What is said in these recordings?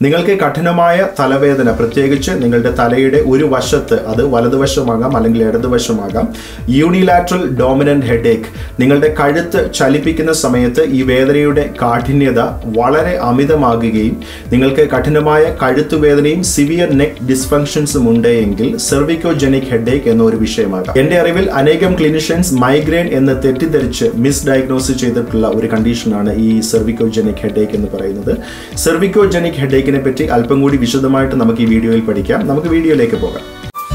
നിങ്ങൾക്ക് കഠിനമായ തലവേദന പ്രത്യേകിച്ച് നിങ്ങളുടെ തലയുടെ ഒരു വശത്ത് അത് വലതുവശമാകാം അല്ലെങ്കിൽ ഇടതുവശമാകാം യൂണിലാറ്ററൽ ഡോമിനന്റ് ഹെഡേക്ക് നിങ്ങളുടെ കഴുത്ത് ചലിപ്പിക്കുന്ന സമയത്ത് ഈ വേദനയുടെ കാഠിന്യത വളരെ അമിതമാകുകയും നിങ്ങൾക്ക് കഠിനമായ കഴുത്തുവേദനയും സിവിയർ നെക്ക് ഡിസ്ഫങ്ഷൻസും ഉണ്ടെങ്കിൽ സെർവിക്കോജെനിക് ഹെഡേക്ക് എന്ന ഒരു വിഷയമാകാം എന്റെ അറിവിൽ അനേകം ക്ലിനിഷ്യൻസ് മൈഗ്രെയിൻ എന്ന് തെറ്റിദ്ധരിച്ച് മിസ് ഡയഗ്നോസ് ചെയ്തിട്ടുള്ള ഒരു കണ്ടീഷനാണ് ഈ സെർവിക്കോജെനിക് ഹെഡേക്ക് എന്ന് പറയുന്നത് സെർവിക്കോജെനിക് ഹെഡേക്കിനെ പറ്റി അല്പം കൂടി വിശദമായിട്ട് നമുക്ക് ഈ വീഡിയോയിൽ പഠിക്കാം നമുക്ക് വീഡിയോയിലേക്ക് പോകാം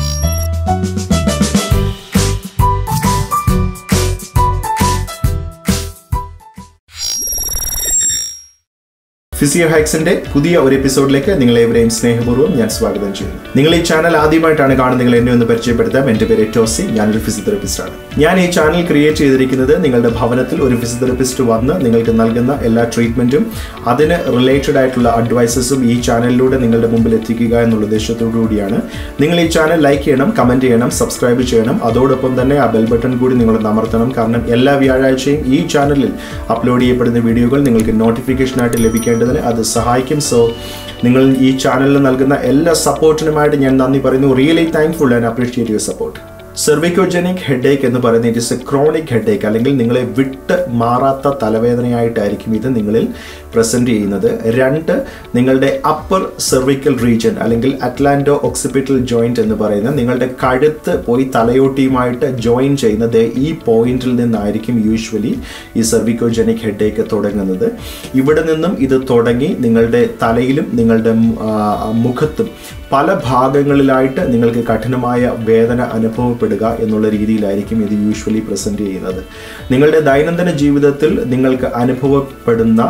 ഫിസിയോ ഹാക്സിന്റെ പുതിയ ഒരു എപ്പിസോഡിലേക്ക് നിങ്ങളെ ഇവരെയും സ്നേഹപൂർവ്വം ഞാൻ സ്വാഗതം ചെയ്യുന്നു നിങ്ങൾ ഈ ചാനൽ ആദ്യമായിട്ടാണ് കാണുന്നത് എന്നെ ഒന്ന് പരിചയപ്പെടുത്താം എന്റെ പേര് ടോസി ഞാനൊരു ഫിസിയോതെറപ്പിസ്റ്റ് ആണ് ഞാൻ ഈ ചാനൽ ക്രിയേറ്റ് ചെയ്തിരിക്കുന്നത് നിങ്ങളുടെ ഭവനത്തിൽ ഒരു ഫിസിയോതെറപ്പിസ്റ്റ് വന്ന് നിങ്ങൾക്ക് നൽകുന്ന എല്ലാ ട്രീറ്റ്മെന്റും അതിന് റിലേറ്റഡ് ആയിട്ടുള്ള അഡ്വൈസസും ഈ ചാനലിലൂടെ നിങ്ങളുടെ മുമ്പിൽ എത്തിക്കുക എന്നുള്ള ഉദ്ദേശത്തോടു കൂടിയാണ് നിങ്ങൾ ഈ ചാനൽ ലൈക്ക് ചെയ്യണം കമന്റ് ചെയ്യണം സബ്സ്ക്രൈബ് ചെയ്യണം അതോടൊപ്പം തന്നെ ആ ബെൽ ബട്ടൺ കൂടി നിങ്ങൾ അമർത്തണം കാരണം എല്ലാ വ്യാഴാഴ്ചയും ഈ ചാനലിൽ അപ്ലോഡ് ചെയ്യപ്പെടുന്ന വീഡിയോകൾ നിങ്ങൾക്ക് നോട്ടിഫിക്കേഷനായിട്ട് ലഭിക്കേണ്ടതിന് അത് സഹായിക്കും സോ നിങ്ങൾ ഈ ചാനലിൽ നൽകുന്ന എല്ലാ സപ്പോർട്ടിനുമായിട്ട് ഞാൻ നന്ദി പറയുന്നു really thankful and appreciate your support cervicogenic headache എന്ന് പറയുന്നത് it is a chronic headache അല്ലെങ്കിൽ നിങ്ങളെ വിട്ട് മാറാത്ത തലവേദനയായിട്ടായിരിക്കും ഇത് നിങ്ങളിൽ പ്രസന്റ് ചെയ്യുന്നത് രണ്ട് നിങ്ങളുടെ അപ്പർ സെർവിക്കൽ റീജിയൻ അല്ലെങ്കിൽ അറ്റ്ലാന്റോ ഓക്സിപിറ്റൽ ജോയിന്റ് എന്ന് പറയുന്ന നിങ്ങളുടെ കഴുത്ത് പോയി തലയോട്ടിയുമായിട്ട് ജോയിൻ ചെയ്യുന്നത് ഈ പോയിന്റിൽ നിന്നായിരിക്കും യൂഷ്വലി ഈ സെർവിക്കോജനിക് ഹെഡേക്ക് തുടങ്ങുന്നത് ഇവിടെ നിന്നും ഇത് തുടങ്ങി നിങ്ങളുടെ തലയിലും നിങ്ങളുടെ മുഖത്തും പല ഭാഗങ്ങളിലായിട്ട് നിങ്ങൾക്ക് കഠിനമായ വേദന അനുഭവപ്പെടുക എന്നുള്ള രീതിയിലായിരിക്കും ഇത് യൂഷ്വലി പ്രസന്റ് ചെയ്യുന്നത് നിങ്ങളുടെ ദൈനംദിന ജീവിതത്തിൽ നിങ്ങൾക്ക് അനുഭവപ്പെടുന്ന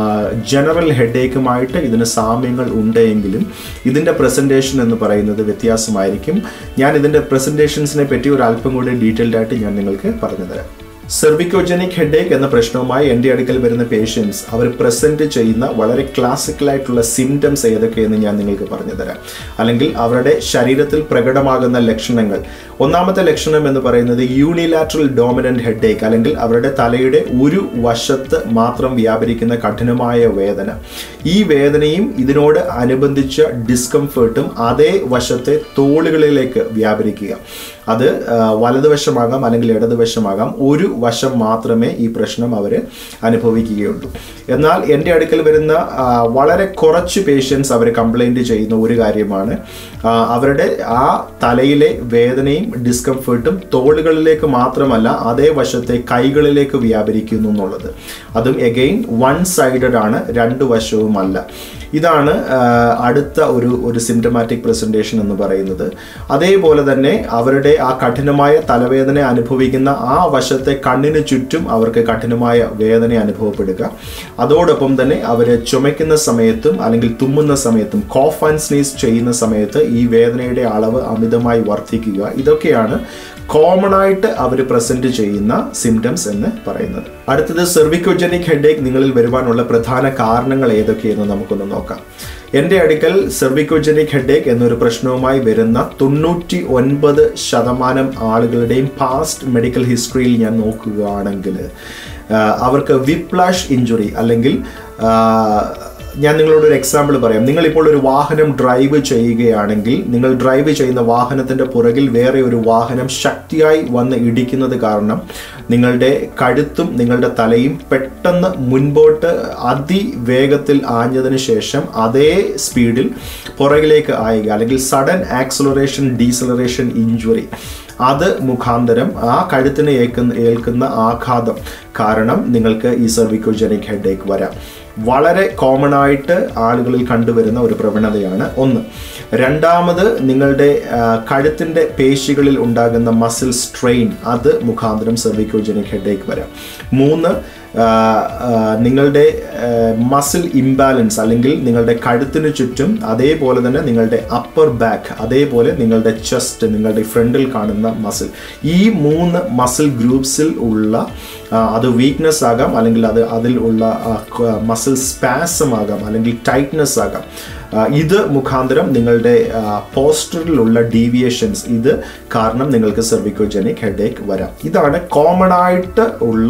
ജനറൽ ഹെഡേക്കുമായിട്ട് ഇതിന് സാമ്യങ്ങൾ ഉണ്ടെങ്കിലും ഇതിൻ്റെ പ്രസൻറ്റേഷൻ എന്ന് പറയുന്നത് വ്യത്യാസമായിരിക്കും ഞാൻ ഇതിൻ്റെ പ്രസൻറ്റേഷൻസിനെ പറ്റി ഒരു അല്പം കൂടി ഡീറ്റെയിൽഡ് ആയിട്ട് ഞാൻ നിങ്ങൾക്ക് പറഞ്ഞു തരാം സെർവിക്കോജനിക് ഹെഡേക്ക് എന്ന പ്രശ്നവുമായി എൻ്റെ അടുക്കൽ വരുന്ന പേഷ്യൻസ് അവർ പ്രസന്റ് ചെയ്യുന്ന വളരെ ക്ലാസിക്കലായിട്ടുള്ള സിംറ്റംസ് ഏതൊക്കെയെന്ന് ഞാൻ നിങ്ങൾക്ക് പറഞ്ഞു തരാം അല്ലെങ്കിൽ അവരുടെ ശരീരത്തിൽ പ്രകടമാകുന്ന ലക്ഷണങ്ങൾ ഒന്നാമത്തെ ലക്ഷണം എന്ന് പറയുന്നത് യൂണിലാറ്ററൽ ഡോമിനന്റ് ഹെഡേക്ക് അല്ലെങ്കിൽ അവരുടെ തലയുടെ ഒരു വശത്ത് മാത്രം വ്യാപരിക്കുന്ന കഠിനമായ വേദന ഈ വേദനയും ഇതിനോട് അനുബന്ധിച്ച ഡിസ്കംഫേർട്ടും അതേ വശത്തെ തോളുകളിലേക്ക് വ്യാപരിക്കുക അത് വലതുവശമാകാം അല്ലെങ്കിൽ ഇടതുവശമാകാം ഒരു വശം മാത്രമേ ഈ പ്രശ്നം അവർ അനുഭവിക്കുകയുള്ളൂ എന്നാൽ എൻ്റെ അടുക്കൽ വരുന്ന വളരെ കുറച്ച് പേഷ്യൻസ് അവർ കംപ്ലൈൻറ്റ് ചെയ്യുന്ന ഒരു കാര്യമാണ് അവരുടെ ആ തലയിലെ വേദനയും ഡിസ്കംഫേർട്ടും തോളുകളിലേക്ക് മാത്രമല്ല അതേ വശത്തെ കൈകളിലേക്ക് വ്യാപരിക്കുന്നു എന്നുള്ളത് അതും എഗെയിൻ വൺ സൈഡഡ് ആണ് രണ്ട് വശവുമല്ല ഇതാണ് അടുത്ത ഒരു ഒരു സിംറ്റമാറ്റിക് പ്രസൻറ്റേഷൻ എന്ന് പറയുന്നത് അതേപോലെ തന്നെ അവരുടെ ആ കഠിനമായ തലവേദന അനുഭവിക്കുന്ന ആ വശത്തെ കണ്ണിന് ചുറ്റും അവർക്ക് കഠിനമായ വേദന അനുഭവപ്പെടുക അതോടൊപ്പം തന്നെ അവർ ചുമയ്ക്കുന്ന സമയത്തും അല്ലെങ്കിൽ തുമ്മുന്ന സമയത്തും കോഫ് ആൻഡ് സ്നീസ് ചെയ്യുന്ന സമയത്ത് ഈ വേദനയുടെ അളവ് അമിതമായി വർദ്ധിക്കുക ഇതൊക്കെയാണ് കോമൺ ആയിട്ട് അവർ പ്രസന്റ് ചെയ്യുന്ന സിംറ്റംസ് എന്ന് പറയുന്നത് അടുത്തത് സെർവിക്കോജനിക് ഹെഡേക്ക് നിങ്ങളിൽ വരുവാനുള്ള പ്രധാന കാരണങ്ങൾ ഏതൊക്കെയെന്ന് നമുക്കൊന്ന് നോക്കാം എൻ്റെ അടുക്കൽ സെർവിക്കോജനിക് ഹെഡേക്ക് എന്നൊരു പ്രശ്നവുമായി വരുന്ന തൊണ്ണൂറ്റി ഒൻപത് ശതമാനം ആളുകളുടെയും പാസ്റ്റ് മെഡിക്കൽ ഹിസ്റ്ററിയിൽ ഞാൻ നോക്കുകയാണെങ്കിൽ അവർക്ക് വിപ്ലാഷ് ഇഞ്ചുറി അല്ലെങ്കിൽ ഞാൻ നിങ്ങളോട് ഒരു എക്സാമ്പിൾ പറയാം നിങ്ങളിപ്പോൾ ഒരു വാഹനം ഡ്രൈവ് ചെയ്യുകയാണെങ്കിൽ നിങ്ങൾ ഡ്രൈവ് ചെയ്യുന്ന വാഹനത്തിൻ്റെ പുറകിൽ വേറെ ഒരു വാഹനം ശക്തിയായി വന്ന് ഇടിക്കുന്നത് കാരണം നിങ്ങളുടെ കഴുത്തും നിങ്ങളുടെ തലയും പെട്ടെന്ന് മുൻപോട്ട് അതിവേഗത്തിൽ ആഞ്ഞതിന് ശേഷം അതേ സ്പീഡിൽ പുറകിലേക്ക് ആയുക അല്ലെങ്കിൽ സഡൻ ആക്സലറേഷൻ ഡീസലറേഷൻ ഇഞ്ചുറി അത് മുഖാന്തരം ആ കഴുത്തിന് ഏൽക്കുന്ന ഏൽക്കുന്ന ആഘാതം കാരണം നിങ്ങൾക്ക് ഈ സെർവിക്കോജനിക് ഹെഡേക്ക് വരാം വളരെ കോമൺ ആയിട്ട് ആളുകളിൽ കണ്ടുവരുന്ന ഒരു പ്രവണതയാണ് ഒന്ന് രണ്ടാമത് നിങ്ങളുടെ കഴുത്തിൻ്റെ പേശികളിൽ ഉണ്ടാകുന്ന മസിൽ സ്ട്രെയിൻ അത് മുഖാന്തരം സെർവിക്കോജനിക് ഹെഡേക്ക് വരാം മൂന്ന് നിങ്ങളുടെ മസിൽ ഇംബാലൻസ് അല്ലെങ്കിൽ നിങ്ങളുടെ കഴുത്തിന് ചുറ്റും അതേപോലെ തന്നെ നിങ്ങളുടെ അപ്പർ ബാക്ക് അതേപോലെ നിങ്ങളുടെ ചെസ്റ്റ് നിങ്ങളുടെ ഫ്രണ്ടിൽ കാണുന്ന മസിൽ ഈ മൂന്ന് മസിൽ ഗ്രൂപ്പ്സിൽ ഉള്ള അത് വീക്ക്നെസ് ആകാം അല്ലെങ്കിൽ അത് അതിൽ ഉള്ള മസിൽ സ്പാസം ആകാം അല്ലെങ്കിൽ ടൈറ്റ്നെസ് ആകാം ഇത് മുഖാന്തരം നിങ്ങളുടെ പോസ്റ്ററിലുള്ള ഡീവിയേഷൻസ് ഇത് കാരണം നിങ്ങൾക്ക് സെർവിക്കോജനിക് ഹെഡേക്ക് വരാം ഇതാണ് കോമൺ ആയിട്ട് ഉള്ള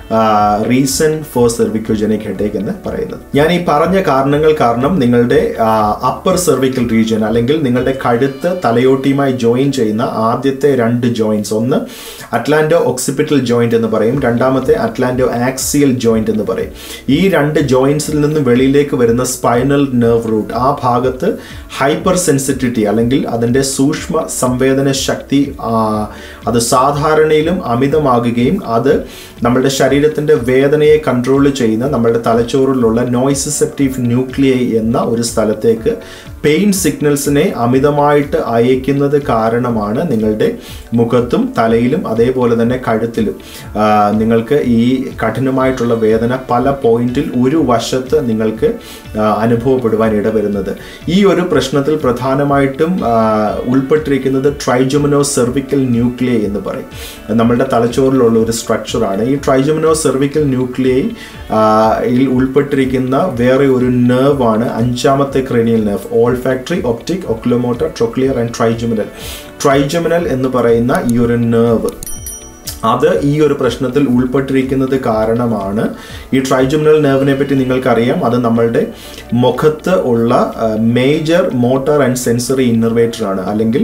റീസൺ ഫോർ സെർവിക്കോജനിക് ഹെഡേക്ക് എന്ന് പറയുന്നത് ഞാൻ ഈ പറഞ്ഞ കാരണങ്ങൾ കാരണം നിങ്ങളുടെ അപ്പർ സെർവിക്കൽ റീജിയൻ അല്ലെങ്കിൽ നിങ്ങളുടെ കഴുത്ത് തലയോട്ടിയുമായി ജോയിൻ ചെയ്യുന്ന ആദ്യത്തെ രണ്ട് ജോയിൻസ് ഒന്ന് അറ്റ്ലാന്റോ ഒക്സിപിറ്റൽ ജോയിന്റ് എന്ന് പറയും രണ്ടാമത്തെ അറ്റ്ലാന്റോ ആക്സിയൽ ജോയിന്റ് എന്ന് പറയും ഈ രണ്ട് ജോയിൻസിൽ നിന്ന് വെളിയിലേക്ക് വരുന്ന സ്പൈനൽ നെർവ് റൂട്ട് ആ ഭാഗത്ത് ഹൈപ്പർ സെൻസിറ്റിവിറ്റി അല്ലെങ്കിൽ അതിൻ്റെ സൂക്ഷ്മ സംവേദന ശക്തി ആ, അത് സാധാരണയിലും അമിതമാകുകയും അത് നമ്മളുടെ ശരീരത്തിൻ്റെ വേദനയെ കൺട്രോൾ ചെയ്യുന്ന നമ്മളുടെ തലച്ചോറിലുള്ള നോയ്സിസെപ്റ്റീവ് ന്യൂക്ലിയൈ എന്ന ഒരു സ്ഥലത്തേക്ക് പെയിൻ സിഗ്നൽസിനെ അമിതമായിട്ട് അയക്കുന്നത് കാരണമാണ് നിങ്ങളുടെ മുഖത്തും തലയിലും അതേപോലെ തന്നെ കഴുത്തിലും ആ, നിങ്ങൾക്ക് ഈ കഠിനമായിട്ടുള്ള വേദന പല പോയിന്റിൽ ഒരു വശത്ത് നിങ്ങൾക്ക് ആ, അനുഭവപ്പെടുവാൻ ഇടവരുന്നത് ഈ ഒരു പ്രശ്നത്തിൽ പ്രധാനമായിട്ടും ആ, ഉൾപ്പെട്ടിരിക്കുന്നത് ട്രൈജുമനോ സെർവിക്കൽ ന്യൂക്ലിയൈ എന്ന് പറയും നമ്മളുടെ തലച്ചോറിലുള്ള ഒരു സ്ട്രക്ചറാണ് ഈ ട്രൈജുമനോ സെർവിക്കൽ ന്യൂക്ലിയൈ യിൽ ഉൾപ്പെട്ടിരിക്കുന്ന വേറെ ഒരു nerve ആണ് അഞ്ചാമത്തെ cranial nerve olfactory optic oculomotor trochlear and trigeminal trigeminal എന്ന് പറയുന്ന ഈ ഒരു നെർവ് അത് ഈ ഒരു പ്രശ്നത്തിൽ ഉൾപ്പെട്ടിരിക്കുന്നത് കാരണമാണ് ഈ ട്രൈജുമിനൽ നെർവിനെ പറ്റി നിങ്ങൾക്കറിയാം അത് നമ്മളുടെ മുഖത്ത് ഉള്ള major motor and sensory innervator ആണ് അല്ലെങ്കിൽ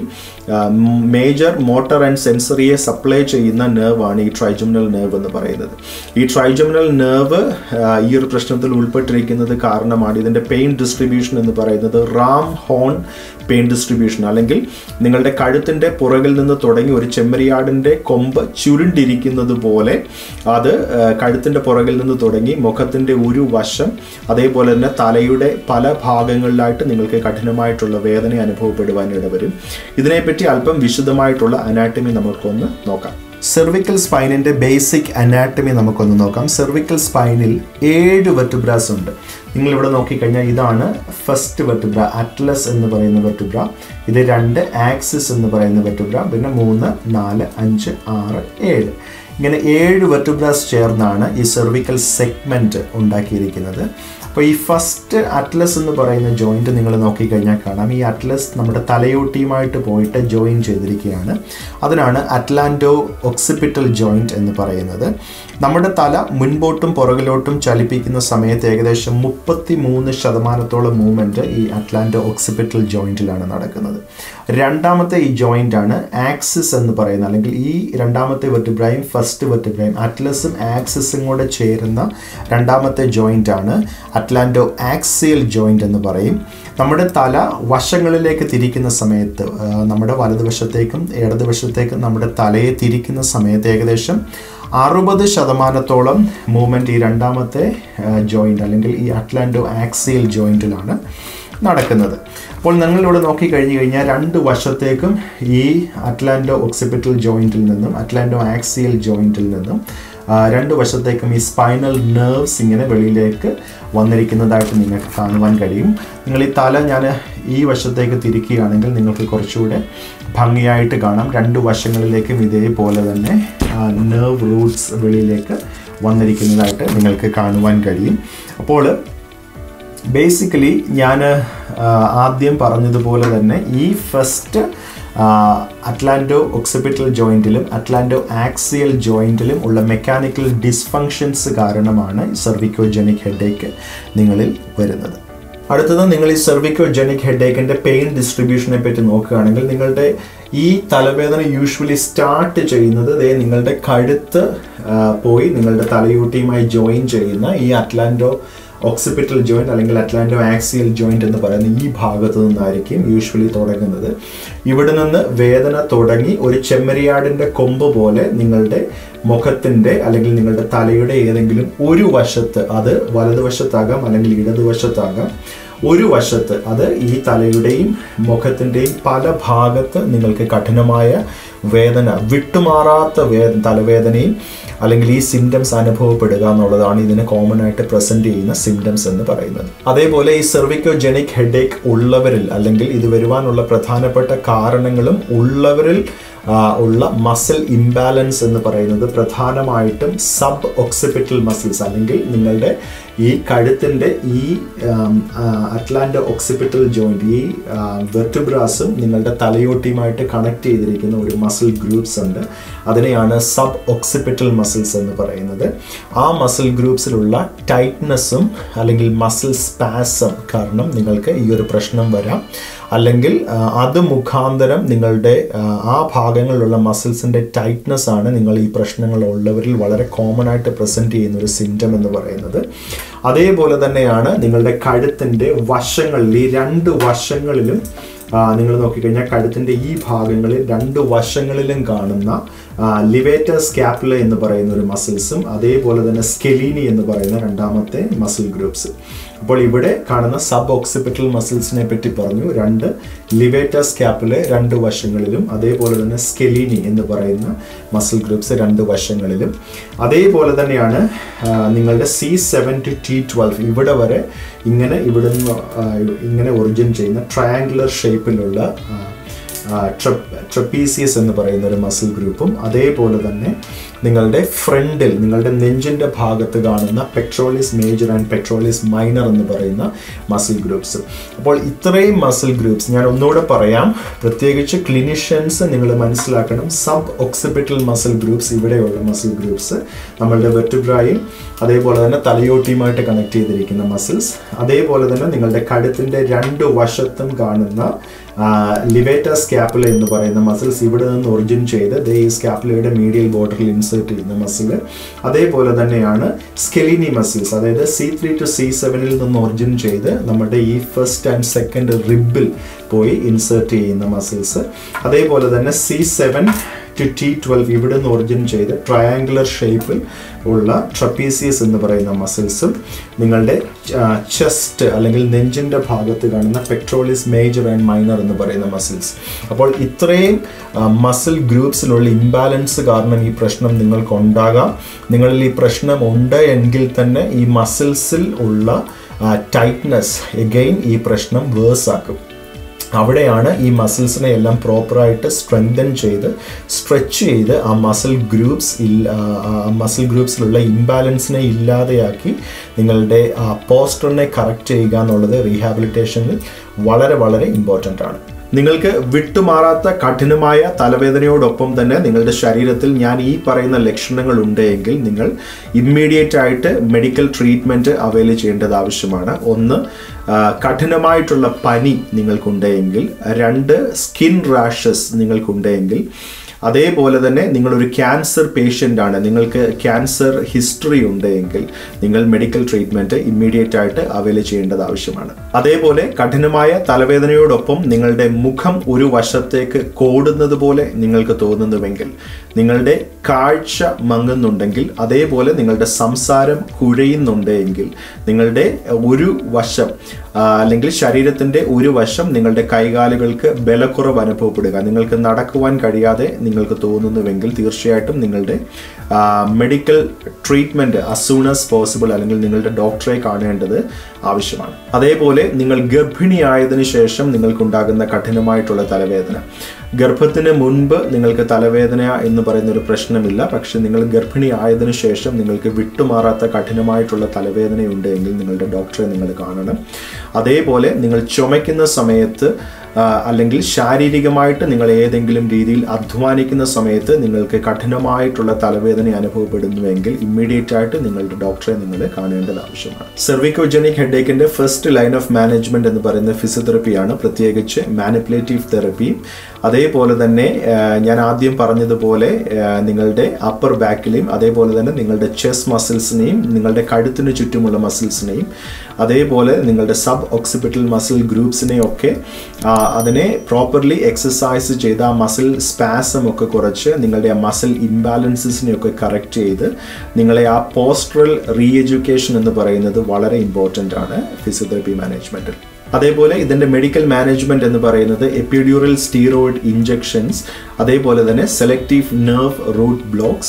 മേജർ മോട്ടർ ആൻഡ് സെൻസറിയെ സപ്ലൈ ചെയ്യുന്ന നെർവാണ് ഈ ട്രൈജുമിനൽ നെർവ് എന്ന് പറയുന്നത് ഈ ട്രൈജുമിനൽ നെർവ് ഈ ഒരു പ്രശ്നത്തിൽ ഉൾപ്പെട്ടിരിക്കുന്നത് കാരണമാണ് ഇതിൻ്റെ പെയിൻ ഡിസ്ട്രിബ്യൂഷൻ എന്ന് പറയുന്നത് റാം ഹോൺ പെയിൻ ഡിസ്ട്രിബ്യൂഷൻ അല്ലെങ്കിൽ നിങ്ങളുടെ കഴുത്തിൻ്റെ പുറകിൽ നിന്ന് തുടങ്ങി ഒരു ചെമ്മരിയാടിൻ്റെ കൊമ്പ് ചുരുണ്ടിരിക്കുന്നത് പോലെ അത് കഴുത്തിൻ്റെ പുറകിൽ നിന്ന് തുടങ്ങി മുഖത്തിൻ്റെ ഒരു വശം അതേപോലെ തന്നെ തലയുടെ പല ഭാഗങ്ങളിലായിട്ട് നിങ്ങൾക്ക് കഠിനമായിട്ടുള്ള വേദന അനുഭവപ്പെടുവാൻ ഇടവരും ഇതിനെപ്പറ്റി അല്പം വിശദമായിട്ടുള്ള അനാട്ടമി നമുക്കൊന്ന് നോക്കാം സെർവിക്കൽ സ്പൈനിൻ്റെ ബേസിക് അനാട്ടമി നമുക്കൊന്ന് നോക്കാം സെർവിക്കൽ സ്പൈനിൽ ഏഴ് വെർട്ടിബ്രാസ് ഉണ്ട് നിങ്ങളിവിടെ നോക്കിക്കഴിഞ്ഞാൽ ഇതാണ് ഫസ്റ്റ് വെർട്ടിബ്ര അറ്റ്ലസ് എന്ന് പറയുന്ന വെർട്ടിബ്ര ഇത് രണ്ട് ആക്സിസ് എന്ന് പറയുന്ന വെർട്ടിബ്ര പിന്നെ മൂന്ന് നാല് അഞ്ച് ആറ് ഏഴ് ഇങ്ങനെ ഏഴ് വെർട്ടിബ്രാസ് ചേർന്നാണ് ഈ സെർവിക്കൽ സെഗ്മെൻറ്റ് ഉണ്ടാക്കിയിരിക്കുന്നത് അപ്പോൾ ഈ ഫസ്റ്റ് അറ്റ്ലസ് എന്ന് പറയുന്ന ജോയിന്റ് നിങ്ങൾ നോക്കിക്കഴിഞ്ഞാൽ കാണാം ഈ അറ്റ്ലസ് നമ്മുടെ തലയോട്ടിയുമായിട്ട് പോയിട്ട് ജോയിൻ ചെയ്തിരിക്കുകയാണ് അതിനാണ് അറ്റ്ലാന്റോ ഒക്സിപിറ്റൽ ജോയിന്റ് എന്ന് പറയുന്നത് നമ്മുടെ തല മുൻപോട്ടും പുറകിലോട്ടും ചലിപ്പിക്കുന്ന സമയത്ത് ഏകദേശം മുപ്പത്തി മൂന്ന് ശതമാനത്തോളം മൂവ്മെൻറ്റ് ഈ അറ്റ്ലാന്റോ ഒക്സിപിറ്റൽ ജോയിന്റിലാണ് നടക്കുന്നത് രണ്ടാമത്തെ ഈ ജോയിന്റ് ആണ് ആക്സിസ് എന്ന് പറയുന്നത് അല്ലെങ്കിൽ ഈ രണ്ടാമത്തെ വെർട്ടിബ്രയും ഫസ്റ്റ് വെർട്ടിബ്രയും അറ്റ്ലസും ആക്സിസും കൂടെ ചേരുന്ന രണ്ടാമത്തെ ജോയിന്റ് ആണ് അറ്റ്ലാന്റോ ആക്സിയൽ ജോയിന്റ് എന്ന് പറയും നമ്മുടെ തല വശങ്ങളിലേക്ക് തിരിക്കുന്ന സമയത്ത് ആ, നമ്മുടെ വലതുവശത്തേക്കും ഇടതുവശത്തേക്കും നമ്മുടെ തലയെ തിരിക്കുന്ന സമയത്ത് ഏകദേശം അറുപത് ശതമാനത്തോളം മൂവ്മെൻറ്റ് ഈ രണ്ടാമത്തെ ജോയിന്റ് അല്ലെങ്കിൽ ഈ അറ്റ്ലാന്റോ ആക്സിയൽ ജോയിന്റിലാണ് നടക്കുന്നത് അപ്പോൾ നിങ്ങളിവിടെ നോക്കിക്കഴിഞ്ഞു കഴിഞ്ഞാൽ രണ്ട് വശത്തേക്കും ഈ അറ്റ്ലാന്റോ ഒക്സിപിറ്റൽ ജോയിന്റിൽ നിന്നും അറ്റ്ലാന്റോ ആക്സിയൽ ജോയിന്റിൽ നിന്നും ആ, രണ്ട് വശത്തേക്കും ഈ സ്പൈനൽ നെർവ്സ് ഇങ്ങനെ വെളിയിലേക്ക് വന്നിരിക്കുന്നതായിട്ട് നിങ്ങൾക്ക് കാണുവാൻ കഴിയും നിങ്ങൾ ഈ തല ഞാൻ ഈ വശത്തേക്ക് തിരിക്കുകയാണെങ്കിൽ നിങ്ങൾക്ക് കുറച്ചുകൂടെ ഭംഗിയായിട്ട് കാണാം രണ്ട് വശങ്ങളിലേക്കും ഇതേപോലെ തന്നെ നെർവ് റൂട്ട്സ് വെളിയിലേക്ക് വന്നിരിക്കുന്നതായിട്ട് നിങ്ങൾക്ക് കാണുവാൻ കഴിയും അപ്പോൾ ബേസിക്കലി ഞാൻ ആദ്യം പറഞ്ഞതുപോലെ തന്നെ ഈ ഫസ്റ്റ് അറ്റ്ലാന്റോ ഒക്സിപിറ്റൽ ജോയിന്റിലും അറ്റ്ലാന്റോ ആക്സിയൽ ജോയിന്റിലും ഉള്ള മെക്കാനിക്കൽ ഡിസ്ഫങ്ഷൻസ് കാരണമാണ് സെർവിക്കോജനിക് ഹെഡേക്ക് നിങ്ങളിൽ വരുന്നത് അടുത്തത് നിങ്ങൾ ഈ സെർവിക്കോജനിക് ഹെഡേക്കിൻ്റെ പെയിൻ ഡിസ്ട്രിബ്യൂഷനെ പറ്റി നോക്കുകയാണെങ്കിൽ നിങ്ങളുടെ ഈ തലവേദന യൂഷ്വലി സ്റ്റാർട്ട് ചെയ്യുന്നത് ദേ നിങ്ങളുടെ കഴുത്ത് ആ, പോയി നിങ്ങളുടെ തലയൂട്ടിയുമായി ജോയിൻ ചെയ്യുന്ന ഈ അറ്റ്ലാന്റോ ഓക്സിപിറ്റൽ ജോയിന്റ് അല്ലെങ്കിൽ അറ്റ്ലാന്റോ ആക്സിയൽ ജോയിന്റ് എന്ന് പറയുന്ന ഈ ഭാഗത്ത് നിന്നായിരിക്കും യൂഷ്വലി തുടങ്ങുന്നത് ഇവിടെ നിന്ന് വേദന തുടങ്ങി ഒരു ചെമ്മരിയാടിന്റെ കൊമ്പ് പോലെ നിങ്ങളുടെ മുഖത്തിന്റെ അല്ലെങ്കിൽ നിങ്ങളുടെ തലയുടെ ഏതെങ്കിലും ഒരു വശത്ത് അത് വലതുവശത്താകാം അല്ലെങ്കിൽ ഇടതുവശത്താകാം ഒരു വശത്ത് അത് ഈ തലയുടെയും മുഖത്തിൻ്റെയും പല ഭാഗത്ത് നിങ്ങൾക്ക് കഠിനമായ വേദന വിട്ടുമാറാത്ത വേ തലവേദനയും അല്ലെങ്കിൽ ഈ സിംറ്റംസ് അനുഭവപ്പെടുക എന്നുള്ളതാണ് ഇതിന് കോമൺ ആയിട്ട് പ്രസന്റ് ചെയ്യുന്ന സിംറ്റംസ് എന്ന് പറയുന്നത് അതേപോലെ ഈ സെർവിക്കോജെനിക് ഹെഡേക്ക് ഉള്ളവരിൽ അല്ലെങ്കിൽ ഇത് വരുവാനുള്ള പ്രധാനപ്പെട്ട കാരണങ്ങളും ഉള്ളവരിൽ ആ, ഉള്ള മസിൽ ഇംബാലൻസ് എന്ന് പറയുന്നത് പ്രധാനമായിട്ടും സബ് ഒക്സിപിറ്റൽ മസിൽസ് അല്ലെങ്കിൽ നിങ്ങളുടെ ഈ കഴുത്തിൻ്റെ ഈ അറ്റ്ലാന്റ ഒക്സിപിറ്റൽ ജോയിന്റ് ഈ വെർട്ടിബ്രാസും നിങ്ങളുടെ തലയോട്ടിയുമായിട്ട് കണക്ട് ചെയ്തിരിക്കുന്ന ഒരു മസിൽ ഗ്രൂപ്പ്സ് ഉണ്ട് അതിനെയാണ് സബ് ഒക്സിപിറ്റൽ മസിൽസ് എന്ന് പറയുന്നത് ആ മസിൽ ഗ്രൂപ്പ്സിലുള്ള ടൈറ്റ്നെസ്സും അല്ലെങ്കിൽ മസിൽ സ്പാസം കാരണം നിങ്ങൾക്ക് ഈ ഒരു പ്രശ്നം വരാം അല്ലെങ്കിൽ ആ, അത് മുഖാന്തരം നിങ്ങളുടെ ആ, ആ ഭാഗങ്ങളിലുള്ള മസിൽസിൻ്റെ ടൈറ്റ്നസ് ആണ് നിങ്ങൾ ഈ പ്രശ്നങ്ങൾ ഉള്ളവരിൽ വളരെ കോമൺ ആയിട്ട് പ്രസൻറ്റ് ചെയ്യുന്ന ഒരു സിംറ്റം എന്ന് പറയുന്നത് അതേപോലെ തന്നെയാണ് നിങ്ങളുടെ കഴുത്തിൻ്റെ വശങ്ങളിൽ ഈ രണ്ട് വശങ്ങളിലും നിങ്ങൾ നോക്കിക്കഴിഞ്ഞാൽ കഴുത്തിൻ്റെ ഈ ഭാഗങ്ങളിൽ രണ്ട് വശങ്ങളിലും കാണുന്ന ലിവേറ്റർ സ്കാപ്പുല എന്ന് പറയുന്ന ഒരു മസിൽസും അതേപോലെ തന്നെ സ്കെലീനി എന്ന് പറയുന്ന രണ്ടാമത്തെ മസിൽ ഗ്രൂപ്പ്സ് അപ്പോൾ ഇവിടെ കാണുന്ന സബ് ഓക്സിപിറ്റൽ മസിൽസിനെ പറ്റി പറഞ്ഞു രണ്ട് ലിവേറ്റർ സ്കാപ്പിലെ രണ്ട് വശങ്ങളിലും അതേപോലെ തന്നെ സ്കെലീനി എന്ന് പറയുന്ന മസിൽ ഗ്രൂപ്പ്സ് രണ്ട് വശങ്ങളിലും അതേപോലെ തന്നെയാണ് ആ, നിങ്ങളുടെ C seven to T twelve ഇവിടെ വരെ ഇങ്ങനെ ഇവിടുന്ന് ആ, ഇങ്ങനെ ഒറിജിൻ ചെയ്യുന്ന ട്രയാങ്കുലർ ഷേപ്പിലുള്ള ട്രപ്പീസിയസ് എന്ന് പറയുന്ന ഒരു മസിൽ ഗ്രൂപ്പും അതേപോലെ തന്നെ നിങ്ങളുടെ ഫ്രണ്ടിൽ നിങ്ങളുടെ നെഞ്ചിൻ്റെ ഭാഗത്ത് കാണുന്ന pectoralis major and pectoralis minor എന്ന് പറയുന്ന മസിൽ ഗ്രൂപ്പ്സ് അപ്പോൾ ഇത്രയും മസിൽ ഗ്രൂപ്പ്സ് ഞാൻ ഒന്നുകൂടെ പറയാം പ്രത്യേകിച്ച് ക്ലിനിഷ്യൻസ് നിങ്ങൾ മനസ്സിലാക്കണം സബ് ഒക്സിപിറ്റൽ മസിൽ ഗ്രൂപ്പ്സ് ഇവിടെയുള്ള മസിൽ ഗ്രൂപ്പ്സ് നമ്മളുടെ വെറ്റുബ്രായും അതേപോലെ തന്നെ തലയോട്ടിയുമായിട്ട് കണക്ട് ചെയ്തിരിക്കുന്ന മസിൽസ് അതേപോലെ തന്നെ നിങ്ങളുടെ കഴുത്തിൻ്റെ രണ്ട് വശത്തും കാണുന്ന ലിവേറ്റർ സ്കാപ്പുല എന്ന് പറയുന്ന മസിൽസ് ഇവിടെ നിന്ന് ഒറിജിൻ ചെയ്ത് ദേ ഈ സ്കാപ്പുലയുടെ മീഡിയൽ ബോർഡറിൽ ഇൻസേർട്ട് ചെയ്യുന്ന മസിൽ അതേപോലെ തന്നെയാണ് സ്കെലിനി മസിൽസ് അതായത് സി ത്രീ ടു സി സെവനിൽ നിന്ന് ഒറിജിൻ ചെയ്ത് നമ്മുടെ ഈ ഫസ്റ്റ് ആൻഡ് സെക്കൻഡ് റിബിൽ പോയി ഇൻസേർട്ട് ചെയ്യുന്ന മസിൽസ് അതേപോലെ തന്നെ C seven to T twelve ഇവിടെ നിന്ന് ഒറിജിൻ ചെയ്ത് ട്രയാങ്കുലർ ഷേപ്പിൽ ഉള്ള ട്രപ്പീസിയസ് എന്ന് പറയുന്ന മസിൽസും നിങ്ങളുടെ ചെസ്റ്റ് അല്ലെങ്കിൽ നെഞ്ചിൻ്റെ ഭാഗത്ത് കാണുന്ന പെട്രോളിസ് മേജർ ആൻഡ് മൈനർ എന്ന് പറയുന്ന മസിൽസ് അപ്പോൾ ഇത്രയും മസിൽ ഗ്രൂപ്പ്സിലുള്ള ഇംബാലൻസ് കാരണം ഈ പ്രശ്നം നിങ്ങൾക്ക് ഉണ്ടാകാം നിങ്ങളിൽ ഈ പ്രശ്നം ഉണ്ട് എങ്കിൽ തന്നെ ഈ മസിൽസിൽ ഉള്ള ടൈറ്റ്നസ് എഗെയിൻ ഈ പ്രശ്നം വേഴ്സ് ആക്കും അവിടെയാണ് ഈ മസിൽസിനെ എല്ലാം പ്രോപ്പറായിട്ട് സ്ട്രെങ്തൻ ചെയ്ത് സ്ട്രെച്ച് ചെയ്ത് ആ മസിൽ ഗ്രൂപ്പ്സ് ഇല്ല മസിൽ ഗ്രൂപ്പ്സിലുള്ള ഇംബാലൻസിനെ ഇല്ലാതെയാക്കി നിങ്ങളുടെ പോസ്റ്ററിനെ കറക്റ്റ് ചെയ്യുക എന്നുള്ളത് റീഹാബിലിറ്റേഷനിൽ വളരെ വളരെ ഇമ്പോർട്ടൻ്റ് ആണ് നിങ്ങൾക്ക് വിട്ടുമാറാത്ത കഠിനമായ തലവേദനയോടൊപ്പം തന്നെ നിങ്ങളുടെ ശരീരത്തിൽ ഞാൻ ഈ പറയുന്ന ലക്ഷണങ്ങൾ ഉണ്ടെങ്കിൽ നിങ്ങൾ ഇമ്മീഡിയറ്റ് ആയിട്ട് മെഡിക്കൽ ട്രീറ്റ്മെൻറ്റ് അവൈൽ ചെയ്യേണ്ടത് ആവശ്യമാണ് ഒന്ന് ആ, കഠിനമായിട്ടുള്ള പനി നിങ്ങൾക്കുണ്ടെങ്കിൽ രണ്ട് സ്കിൻ റാഷസ് നിങ്ങൾക്കുണ്ടെങ്കിൽ അതേപോലെ തന്നെ നിങ്ങളൊരു ക്യാൻസർ പേഷ്യൻ്റ് ആണ് നിങ്ങൾക്ക് ക്യാൻസർ ഹിസ്റ്ററി ഉണ്ടെങ്കിൽ നിങ്ങൾ മെഡിക്കൽ ട്രീറ്റ്മെൻറ്റ് ഇമ്മീഡിയറ്റ് ആയിട്ട് അവൈൽ ചെയ്യേണ്ടത് ആവശ്യമാണ് അതേപോലെ കഠിനമായ തലവേദനയോടൊപ്പം നിങ്ങളുടെ മുഖം ഒരു വശത്തേക്ക് കോടുന്നത് പോലെ നിങ്ങൾക്ക് തോന്നുന്നുവെങ്കിൽ നിങ്ങളുടെ കാഴ്ച മങ്ങുന്നുണ്ടെങ്കിൽ അതേപോലെ നിങ്ങളുടെ സംസാരം കുഴയുന്നുണ്ടെങ്കിൽ നിങ്ങളുടെ ഒരു വശം ആ, അല്ലെങ്കിൽ ശരീരത്തിൻ്റെ ഒരു വശം നിങ്ങളുടെ കൈകാലുകൾക്ക് ബലക്കുറവ് അനുഭവപ്പെടുക നിങ്ങൾക്ക് നടക്കുവാൻ കഴിയാതെ നിങ്ങൾക്ക് തോന്നുന്നുവെങ്കിൽ തീർച്ചയായിട്ടും നിങ്ങളുടെ medical treatment as soon as possible അല്ലെങ്കിൽ നിങ്ങളുടെ ഡോക്ടറെ കാണേണ്ടത് ആവശ്യമാണ് അതേപോലെ നിങ്ങൾ ഗർഭിണിയായതിനു ശേഷം നിങ്ങൾക്കുണ്ടാകുന്ന കഠിനമായിട്ടുള്ള തലവേദന ഗർഭത്തിന് മുൻപ് നിങ്ങൾക്ക് തലവേദന എന്ന് പറയുന്ന ഒരു പ്രശ്നമില്ല പക്ഷെ നിങ്ങൾ ഗർഭിണി ആയതിനു ശേഷം നിങ്ങൾക്ക് വിട്ടുമാറാത്ത കഠിനമായിട്ടുള്ള തലവേദനയുണ്ട് എങ്കിൽ നിങ്ങളുടെ ഡോക്ടറെ നിങ്ങൾ കാണണം അതേപോലെ നിങ്ങൾ ചുമയ്ക്കുന്ന സമയത്ത് ആ, അല്ലെങ്കിൽ ശാരീരികമായിട്ട് നിങ്ങൾ ഏതെങ്കിലും രീതിയിൽ അധ്വാനിക്കുന്ന സമയത്ത് നിങ്ങൾക്ക് കഠിനമായിട്ടുള്ള തലവേദന അനുഭവപ്പെടുന്നുവെങ്കിൽ ഇമ്മീഡിയറ്റ് ആയിട്ട് നിങ്ങളുടെ ഡോക്ടറെ നിങ്ങൾ കാണേണ്ടത് ആവശ്യമാണ് സെർവിക്കോജനിക് ഹെഡേക്കിന്റെ ഫസ്റ്റ് ലൈൻ ഓഫ് മാനേജ്മെന്റ് എന്ന് പറയുന്ന ഫിസിയോതെറപ്പിയാണ് പ്രത്യേകിച്ച് മാനിപ്പുലേറ്റീവ് തെറപ്പി അതേപോലെ തന്നെ ആ, ഞാൻ ആദ്യം പറഞ്ഞതുപോലെ ആ, നിങ്ങളുടെ അപ്പർ ബാക്കിലെയും അതേപോലെ തന്നെ നിങ്ങളുടെ ചെസ് മസിൽസിനെയും നിങ്ങളുടെ കഴുത്തിന് ചുറ്റുമുള്ള മസിൽസിനെയും അതേപോലെ നിങ്ങളുടെ സബ് ഓക്സിപിറ്റൽ മസിൽ ഗ്രൂപ്പ്സിനെയും ഒക്കെ ആ, അതിനെ പ്രോപ്പർലി എക്സസൈസ് ചെയ്ത് ആ മസിൽ സ്പാസം ഒക്കെ കുറച്ച് നിങ്ങളുടെ ആ മസിൽ ഇംബാലൻസസിനെ ഒക്കെ കറക്റ്റ് ചെയ്ത് നിങ്ങളെ ആ പോസ്റ്ററൽ റീ എഡ്യൂക്കേഷൻ എന്ന് പറയുന്നത് വളരെ ഇമ്പോർട്ടൻ്റ് ആണ് ഫിസിയോതെറപ്പി മാനേജ്മെൻറ്റിൽ അതേപോലെ ഇതിൻ്റെ മെഡിക്കൽ മാനേജ്മെൻറ്റ് എന്ന് പറയുന്നത് എപ്പിഡ്യൂറൽ സ്റ്റീറോയിഡ് ഇഞ്ചെക്ഷൻസ് അതേപോലെ തന്നെ selective nerve root blocks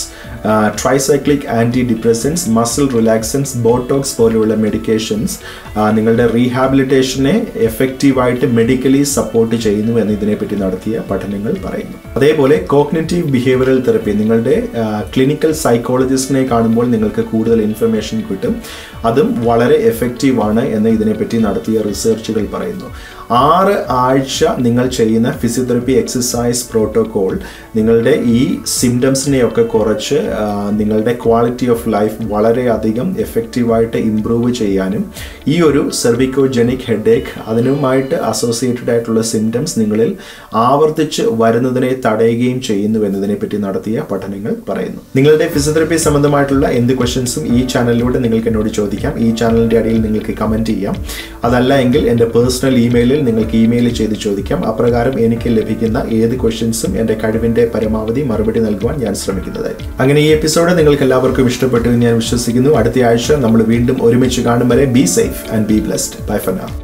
tricyclic anti depressants muscle relaxants Botox പോലെയുള്ള മെഡിക്കേഷൻസ് നിങ്ങളുടെ റീഹാബിലിറ്റേഷനെ എഫക്റ്റീവായിട്ട് മെഡിക്കലി സപ്പോർട്ട് ചെയ്യുന്നു എന്ന് ഇതിനെപ്പറ്റി നടത്തിയ പഠനങ്ങൾ പറയുന്നു അതേപോലെ കോഗ്നറ്റീവ് ബിഹേവിയറൽ തെറപ്പി നിങ്ങളുടെ ക്ലിനിക്കൽ സൈക്കോളജിസ്റ്റിനെ കാണുമ്പോൾ നിങ്ങൾക്ക് കൂടുതൽ ഇൻഫർമേഷൻ കിട്ടും അതും വളരെ എഫക്റ്റീവാണ് എന്ന് ഇതിനെപ്പറ്റി നടത്തിയ റിസർച്ചുകൾ പറയുന്നു ആറ് ആഴ്ച നിങ്ങൾ ചെയ്യുന്ന ഫിസിയോതെറപ്പി എക്സസൈസ് പ്രോട്ടോകോൾ നിങ്ങളുടെ ഈ സിംറ്റംസിനെയൊക്കെ കുറച്ച് നിങ്ങളുടെ ക്വാളിറ്റി ഓഫ് ലൈഫ് വളരെയധികം എഫക്റ്റീവായിട്ട് ഇമ്പ്രൂവ് ചെയ്യാനും ഈ ഒരു സെർവിക്കോജെനിക് ഹെഡേക്ക് അതിനുമായിട്ട് അസോസിയേറ്റഡ് ആയിട്ടുള്ള സിംറ്റംസ് നിങ്ങളിൽ ആവർത്തിച്ച് വരുന്നതിനെ തടയുകയും ചെയ്യുന്നു എന്നതിനെ പറ്റി നടത്തിയ പഠനങ്ങൾ പറയുന്നു നിങ്ങളുടെ ഫിസിയോതെറപ്പി സംബന്ധമായിട്ടുള്ള എന്ത് ക്വസ്റ്റ്യൻസും ഈ ചാനലിലൂടെ നിങ്ങൾക്ക് എന്നോട് ചോദിക്കാം ഈ ചാനലിൻ്റെ അടിയിൽ നിങ്ങൾക്ക് കമൻറ്റ് ചെയ്യാം അതല്ല എങ്കിൽ എൻ്റെ പേഴ്സണൽ ഇമെയിലിൽ നിങ്ങൾക്ക് ഇമെയിൽ ചെയ്ത് ചോദിക്കാം അപ്രകാരം എനിക്ക് ലഭിക്കുന്ന ഏത് ക്വസ്റ്റ്യൻസും എൻ്റെ കഴിവിൻ്റെ പരമാവധി മറുപടി നൽകുവാൻ ഞാൻ ശ്രമിക്കുന്നതായിരിക്കും അങ്ങനെ ഈ എപ്പിസോഡ് നിങ്ങൾക്ക് എല്ലാവർക്കും ഇഷ്ടപ്പെട്ടു എന്ന് ഞാൻ വിശ്വസിക്കുന്നു അടുത്ത ആഴ്ച നമ്മൾ വീണ്ടും ഒരുമിച്ച് കാണും വരെ be safe and be blessed bye for now